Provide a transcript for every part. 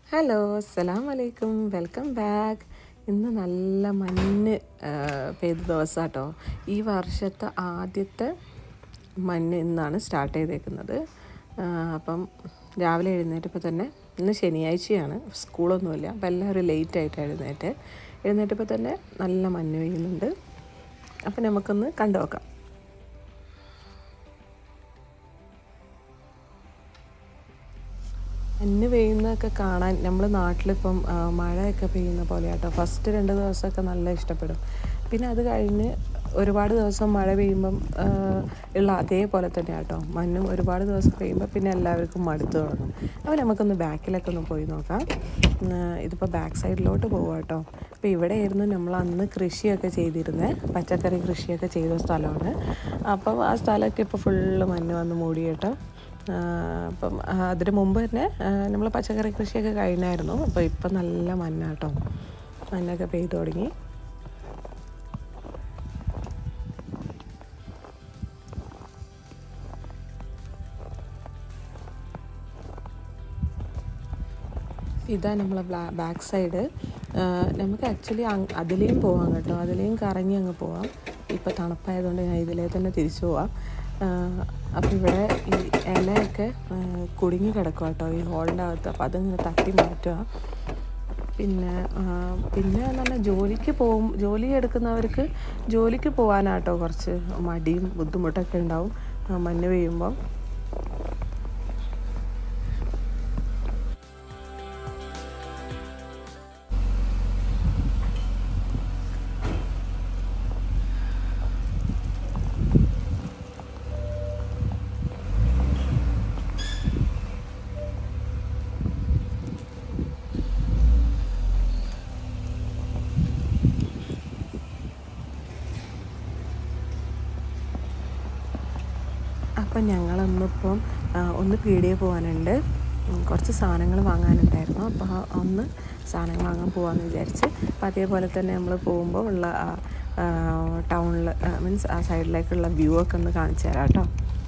hello അസ്സലാം വലൈക്കും welcome back ഇന്ന് നല്ല മഞ്ഞ് ആ, പെയ്ത ദിവസം കേട്ടോ ഈ വർഷത്തെ ആദ്യത്തെ മഞ്ഞ് ഇന്നാണ് സ്റ്റാർട്ട് ചെയ്തേക്കുന്നത് ആ, അപ്പം രാവിലെ എഴുന്നേറ്റപ്പോൾ തന്നെ ഇന്ന് ശനിയാഴ്ചയാണ് സ്കൂളൊന്നുമില്ല അപ്പം എല്ലാവരും ലേറ്റ് ആയിട്ട് എഴുന്നേറ്റ് എഴുന്നേറ്റപ്പോൾ തന്നെ നല്ല മഞ്ഞ് പെയ്യുന്നുണ്ട് അപ്പം നമുക്കൊന്ന് കണ്ടു നോക്കാം മഞ്ഞ് പെയ്യുന്നതൊക്കെ കാണാൻ നമ്മൾ നാട്ടിലിപ്പം ആ, മഴയൊക്കെ പെയ്യുന്ന പോലെ കേട്ടോ ഫസ്റ്റ് രണ്ട് ദിവസമൊക്കെ നല്ല ഇഷ്ടപ്പെടും പിന്നെ അത് കഴിഞ്ഞ് ഒരുപാട് ദിവസം മഴ പെയ്യുമ്പം ആ, ഉള്ള അതേപോലെ തന്നെ കേട്ടോ മഞ്ഞും ഒരുപാട് ദിവസം പെയ്യുമ്പോൾ പിന്നെ എല്ലാവർക്കും മടുത്തു തുടങ്ങും അപ്പോൾ നമുക്കൊന്ന് ബാക്കിലൊക്കെ ഒന്ന് പോയി നോക്കാം ഉം, ഇതിപ്പോൾ ബാക്ക് സൈഡിലോട്ട് പോവാം കേട്ടോ അപ്പോൾ ഇവിടെയായിരുന്നു നമ്മൾ അന്ന് കൃഷിയൊക്കെ ചെയ്തിരുന്നത് പച്ചക്കറി കൃഷിയൊക്കെ ചെയ്ത സ്ഥലമാണ് അപ്പം ആ സ്ഥലമൊക്കെ ഇപ്പോൾ ഫുള്ള് മഞ്ഞ് വന്ന് മൂടി കേട്ടോ ആ, അപ്പം ആ, അതിന് മുമ്പ് തന്നെ നമ്മൾ പച്ചക്കറി കൃഷിയൊക്കെ കഴിഞ്ഞായിരുന്നു അപ്പോൾ ഇപ്പം നല്ല മഞ്ഞ കേട്ടോ മഞ്ഞൊക്കെ പെയ്തു തുടങ്ങി ഇതാ നമ്മളെ ബാക്ക് സൈഡ് നമുക്ക് ആക്ച്വലി അതിലേയും പോവാം കേട്ടോ അതിലേയും കറങ്ങി അങ്ങ് പോവാം ഇപ്പോൾ തണുപ്പായതുകൊണ്ട് ഞാൻ ഇതിലേ തന്നെ തിരിച്ചു പോവാം അപ്പോൾ ഇവിടെ ഈ ഇലയൊക്കെ ആ, കുടുങ്ങി കിടക്കുക കേട്ടോ ഈ ഹോളിൻ്റെ അകത്ത് അപ്പോൾ അതിങ്ങനെ തട്ടി മാറ്റുക പിന്നെ ആ, പിന്നെ എന്ന് പറഞ്ഞാൽ ജോലിക്ക് പോവും ജോലി എടുക്കുന്നവർക്ക് ജോലിക്ക് പോകാനാട്ടോ കുറച്ച് മടിയും ബുദ്ധിമുട്ടൊക്കെ ഉണ്ടാവും ആ, മഞ്ഞ് പെയ്യുമ്പം അപ്പം ഞങ്ങളൊന്നിപ്പം ആ, ഒന്ന് പീടിയെ പോകാനുണ്ട് ഉം, കുറച്ച് സാധനങ്ങൾ വാങ്ങാനുണ്ടായിരുന്നു അപ്പോൾ ആ ഒന്ന് സാധനങ്ങൾ വാങ്ങാൻ പോകാമെന്ന് വിചാരിച്ച് അപ്പം അതേപോലെ തന്നെ നമ്മൾ പോകുമ്പോൾ ഉള്ള ടൗണിൽ മീൻസ് ആ സൈഡിലേക്കുള്ള വ്യൂ ഒക്കെ ഒന്ന് കാണിച്ചു തരാം കേട്ടോ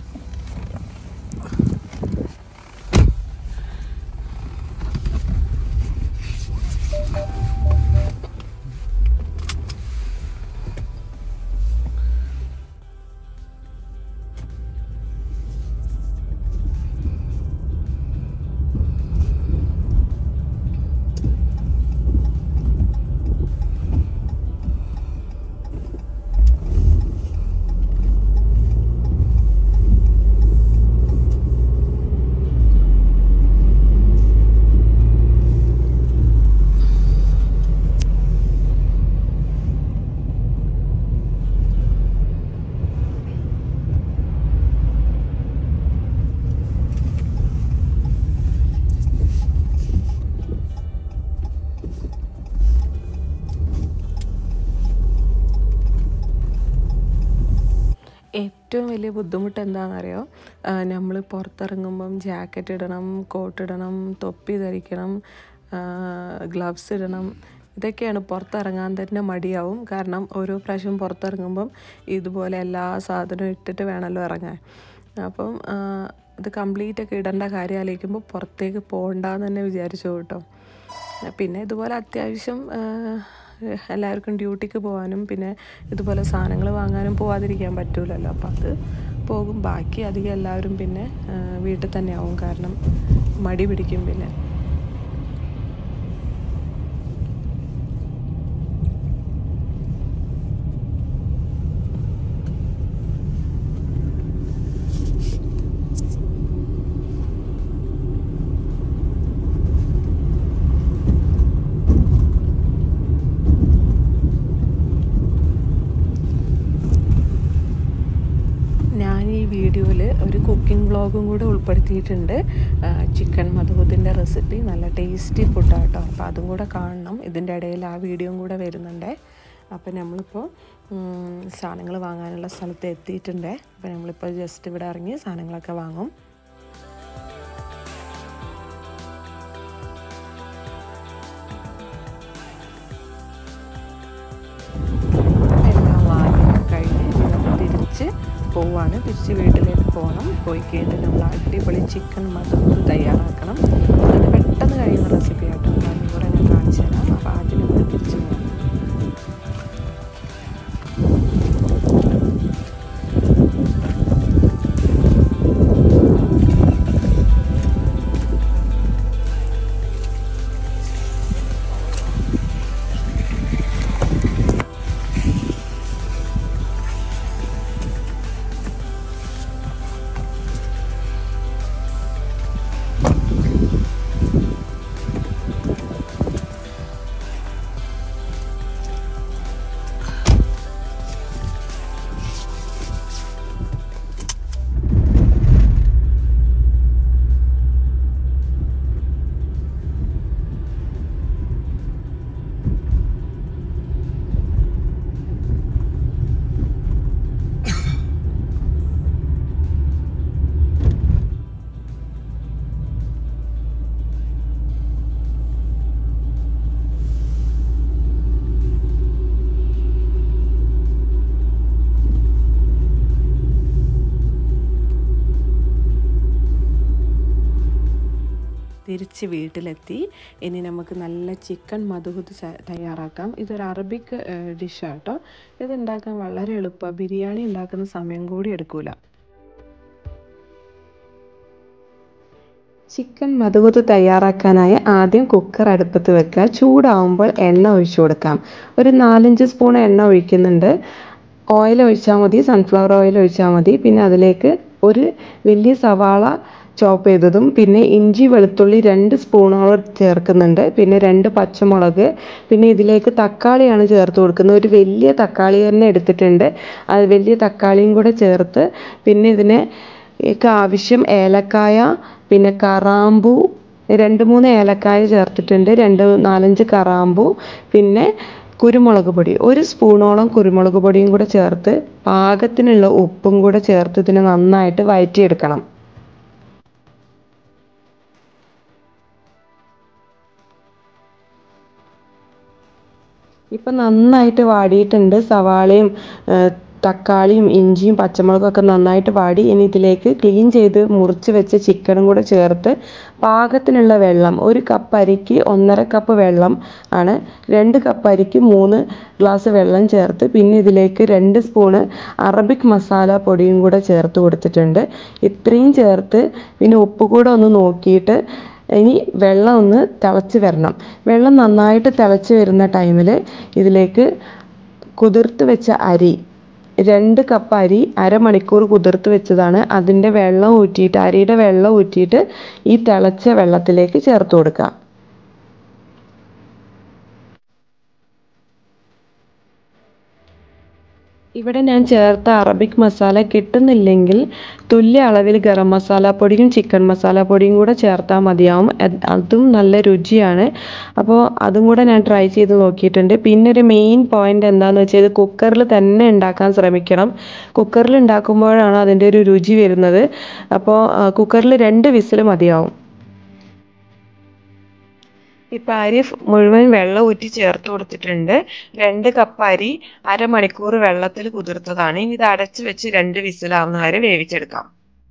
ഏറ്റവും വലിയ ബുദ്ധിമുട്ട് എന്താണെന്നറിയോ നമ്മൾ പുറത്തിറങ്ങുമ്പം ജാക്കറ്റ് ഇടണം കോട്ട് ഇടണം തൊപ്പി ധരിക്കണം ഗ്ലവ്സ് ഇടണം ഇതൊക്കെയാണ് പുറത്തിറങ്ങാൻ തന്നെ മടിയാവും കാരണം ഓരോ പ്രാവശ്യം പുറത്തിറങ്ങുമ്പം ഇതുപോലെ എല്ലാ സാധനവും ഇട്ടിട്ട് വേണമല്ലോ ഇറങ്ങാൻ അപ്പം ആ, ഇത് കംപ്ലീറ്റ് ഒക്കെ ഇടേണ്ട കാര്യം ആലോചിക്കുമ്പോൾ പുറത്തേക്ക് പോകണ്ടെന്ന് തന്നെ വിചാരിച്ചു കേട്ടോ പിന്നെ ഇതുപോലെ അത്യാവശ്യം ആ, എല്ലാവർക്കും ഡ്യൂട്ടിക്ക് പോകാനും പിന്നെ ഇതുപോലെ സാധനങ്ങൾ വാങ്ങാനും പോവാതിരിക്കാൻ പറ്റൂലല്ലോ അപ്പം അത് പോകും ബാക്കി അധികം എല്ലാവരും പിന്നെ ആ, വീട്ടിൽ തന്നെ ആവും കാരണം മടി പിടിക്കും പിന്നെ ഞാൻ ഈ വീഡിയോയിൽ ഒരു കുക്കിംഗ് വ്ളോഗും കൂടെ ഉൾപ്പെടുത്തിയിട്ടുണ്ട് ചിക്കൻ മധുബത്തിൻ്റെ റെസിപ്പി നല്ല ടേസ്റ്റി ഫുഡാണ് കേട്ടോ അപ്പോൾ അതും കൂടെ കാണണം ഇതിൻ്റെ ഇടയിൽ ആ വീഡിയോയും കൂടെ വരുന്നുണ്ട് അപ്പോൾ നമ്മളിപ്പോൾ സാധനങ്ങൾ വാങ്ങാനുള്ള സ്ഥലത്ത് എത്തിയിട്ടുണ്ട് അപ്പോൾ നമ്മളിപ്പോൾ ജസ്റ്റ് ഇവിടെ ഇറങ്ങി സാധനങ്ങളൊക്കെ വാങ്ങും എല്ലാം വാങ്ങി കഴിഞ്ഞ് ഇനി നമ്മൾ തിരിച്ച് പോവാണ് തിരിച്ച് വീട്ടിലേക്ക് പോകണം പോയി കഴിഞ്ഞിട്ട് നമ്മൾ അടിപൊളി ചിക്കൻ മധുർ തയ്യാറാക്കണം അത് പെട്ടെന്ന് കഴിയുന്ന റെസിപ്പിയാണ് തിരിച്ച് വീട്ടിലെത്തി ഇനി നമുക്ക് നല്ല ചിക്കൻ മധുഹുദ് തയ്യാറാക്കാം ഇതൊരു അറബിക് ഡിഷാണ് കേട്ടോ ഇത് ഉണ്ടാക്കാൻ വളരെ എളുപ്പമാണ് ബിരിയാണി ഉണ്ടാക്കുന്ന സമയം കൂടി എടുക്കൂല ചിക്കൻ മധുഹുദ് തയ്യാറാക്കാനായി ആദ്യം കുക്കർ അടുപ്പത്ത് വെക്കുക ചൂടാവുമ്പോൾ എണ്ണ ഒഴിച്ചു കൊടുക്കാം ഒരു നാലഞ്ച് സ്പൂൺ എണ്ണ ഒഴിക്കുന്നുണ്ട് ഓയിൽ ഒഴിച്ചാൽ മതി സൺഫ്ലവർ ഓയിൽ ഒഴിച്ചാൽ മതി പിന്നെ അതിലേക്ക് ഒരു വലിയ സവാള ചോപ്പ് ചെയ്തതും പിന്നെ ഇഞ്ചി വെളുത്തുള്ളി രണ്ട് സ്പൂണോളം ചേർക്കുന്നുണ്ട് പിന്നെ രണ്ട് പച്ചമുളക് പിന്നെ ഇതിലേക്ക് തക്കാളിയാണ് ചേർത്ത് കൊടുക്കുന്നത് ഒരു വലിയ തക്കാളി തന്നെ എടുത്തിട്ടുണ്ട് അത് വലിയ തക്കാളിയും കൂടെ ചേർത്ത് പിന്നെ ഇതിന് ആവശ്യം ഏലക്കായ പിന്നെ കറാമ്പൂ രണ്ട് മൂന്ന് ഏലക്കായ ചേർത്തിട്ടുണ്ട് രണ്ട് നാലഞ്ച് കറാമ്പൂ പിന്നെ കുരുമുളക് പൊടി ഒരു സ്പൂണോളം കുരുമുളക് പൊടിയും കൂടെ ചേർത്ത് പാകത്തിനുള്ള ഉപ്പും കൂടെ ചേർത്ത് ഇതിനെ നന്നായിട്ട് വഴറ്റിയെടുക്കണം ഇപ്പം നന്നായിട്ട് വാടിയിട്ടുണ്ട് സവാളയും തക്കാളിയും ഇഞ്ചിയും പച്ചമുളകും ഒക്കെ നന്നായിട്ട് വാടി ഇനി ഇതിലേക്ക് ക്ലീൻ ചെയ്ത് മുറിച്ച് വെച്ച ചിക്കനും കൂടെ ചേർത്ത് പാകത്തിനുള്ള വെള്ളം ഒരു കപ്പ് അരിക്ക് ഒന്നര കപ്പ് വെള്ളം ആണ് രണ്ട് കപ്പ് അരിക്ക് മൂന്ന് ഗ്ലാസ് വെള്ളം ചേർത്ത് പിന്നെ ഇതിലേക്ക് രണ്ട് സ്പൂണ് അറബിക് മസാല പൊടിയും കൂടെ ചേർത്ത് കൊടുത്തിട്ടുണ്ട് ഇത്രയും ചേർത്ത് പിന്നെ ഉപ്പ് കൂടെ ഒന്ന് നോക്കിയിട്ട് ഇനി വെള്ളം ഒന്ന് തിളച്ച് വരണം വെള്ളം നന്നായിട്ട് തിളച്ച് വരുന്ന ടൈമിൽ ഇതിലേക്ക് കുതിർത്ത് വെച്ച അരി രണ്ട് കപ്പ് അരി അരമണിക്കൂർ കുതിർത്ത് വെച്ചതാണ് അതിൻ്റെ വെള്ളം ഊറ്റിയിട്ട് അരിയുടെ വെള്ളം ഊറ്റിയിട്ട് ഈ തിളച്ച വെള്ളത്തിലേക്ക് ചേർത്ത് കൊടുക്കുക ഇവിടെ ഞാൻ ചേർത്ത അറബിക് മസാല കിട്ടുന്നില്ലെങ്കിൽ തുല്യ അളവിൽ ഗരം മസാല പൊടിയും ചിക്കൻ മസാല പൊടിയും കൂടെ ചേർത്താൽ മതിയാവും അതും നല്ല രുചിയാണ് അപ്പോൾ അതും കൂടെ ഞാൻ ട്രൈ ചെയ്ത് നോക്കിയിട്ടുണ്ട് പിന്നെ ഒരു മെയിൻ പോയിന്റ് എന്താണെന്ന് വെച്ചാൽ ഇത് കുക്കറിൽ തന്നെ ഉണ്ടാക്കാൻ ശ്രമിക്കണം കുക്കറിൽ ഉണ്ടാക്കുമ്പോഴാണ് അതിൻ്റെ ഒരു രുചി വരുന്നത് അപ്പോൾ കുക്കറിൽ രണ്ട് വിസിൽ മതിയാവും ഇപ്പം അരി മുഴുവൻ വെള്ളം ഊറ്റി ചേർത്ത് കൊടുത്തിട്ടുണ്ട് രണ്ട് കപ്പ് അരി അരമണിക്കൂർ വെള്ളത്തിൽ കുതിർത്തതാണ് ഇനി ഇത് അടച്ച് വെച്ച് രണ്ട് വിസിലാവുന്ന വരെ വേവിച്ചെടുക്കാം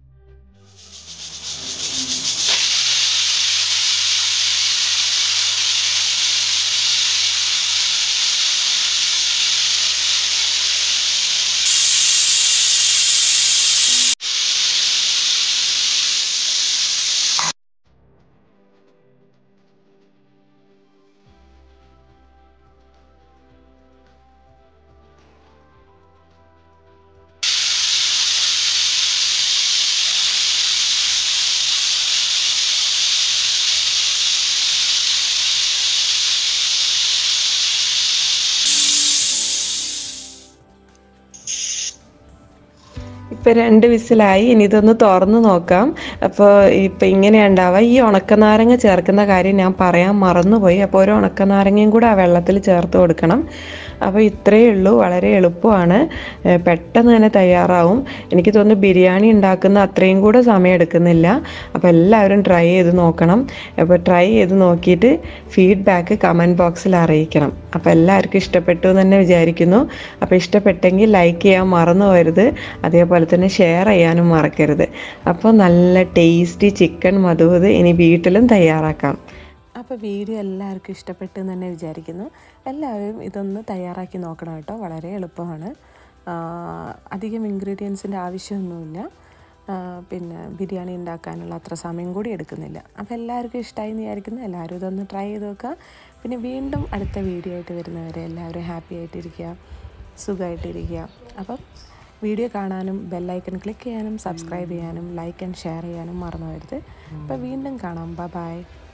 ഇപ്പം രണ്ട് വിസിലായി ഇനി ഇതൊന്ന് തുറന്ന് നോക്കാം അപ്പോൾ ഇപ്പം ഇങ്ങനെയാണ് ഉണ്ടാവുക ഈ ഉണക്കനാരങ്ങ ചേർക്കുന്ന കാര്യം ഞാൻ പറയാൻ മറന്നുപോയി അപ്പോൾ ഒരു ഉണക്കനാരങ്ങയും കൂടെ ആ വെള്ളത്തിൽ ചേർത്ത് കൊടുക്കണം അപ്പോൾ ഇത്രയേ ഉള്ളൂ വളരെ എളുപ്പമാണ് പെട്ടെന്ന് തന്നെ തയ്യാറാവും എനിക്ക് തോന്നുന്നു ബിരിയാണി ഉണ്ടാക്കുന്ന അത്രയും കൂടെ സമയം എടുക്കുന്നില്ല അപ്പോൾ എല്ലാവരും ട്രൈ ചെയ്ത് നോക്കണം അപ്പോൾ ട്രൈ ചെയ്ത് നോക്കിയിട്ട് ഫീഡ്ബാക്ക് കമൻറ്റ് ബോക്സിൽ അറിയിക്കണം അപ്പോൾ എല്ലാവർക്കും ഇഷ്ടപ്പെട്ടു എന്ന് തന്നെ വിചാരിക്കുന്നു അപ്പോൾ ഇഷ്ടപ്പെട്ടെങ്കിൽ ലൈക്ക് ചെയ്യാൻ മറന്നു പോകരുത് അതേപോലെ തന്നെ ഷെയർ ചെയ്യാനും മറക്കരുത് അപ്പോൾ നല്ല ടേസ്റ്റി ചിക്കൻ മധുവത് ഇനി വീട്ടിലും തയ്യാറാക്കാം അപ്പോൾ വീഡിയോ എല്ലാവർക്കും ഇഷ്ടപ്പെട്ടു എന്ന് തന്നെ വിചാരിക്കുന്നു എല്ലാവരും ഇതൊന്ന് തയ്യാറാക്കി നോക്കണം കേട്ടോ വളരെ എളുപ്പമാണ് അധികം ഇൻഗ്രീഡിയൻസിൻ്റെ ആവശ്യമൊന്നുമില്ല പിന്നെ ബിരിയാണി ഉണ്ടാക്കാനുള്ള അത്ര സമയം കൂടി എടുക്കുന്നില്ല അപ്പോൾ എല്ലാവർക്കും ഇഷ്ടമായി എന്ന് വിചാരിക്കുന്നു എല്ലാവരും ഇതൊന്ന് ട്രൈ ചെയ്ത് നോക്കുക പിന്നെ വീണ്ടും അടുത്ത വീഡിയോ ആയിട്ട് വരുന്നവരെ എല്ലാവരും ഹാപ്പി ആയിട്ടിരിക്കുക സുഖമായിട്ടിരിക്കുക അപ്പം വീഡിയോ കാണാനും ബെല്ലൈക്കൺ ക്ലിക്ക് ചെയ്യാനും സബ്സ്ക്രൈബ് ചെയ്യാനും ലൈക്ക് ആൻഡ് ഷെയർ ചെയ്യാനും മറന്നു വരുത് അപ്പോൾ വീണ്ടും കാണാം ബൈ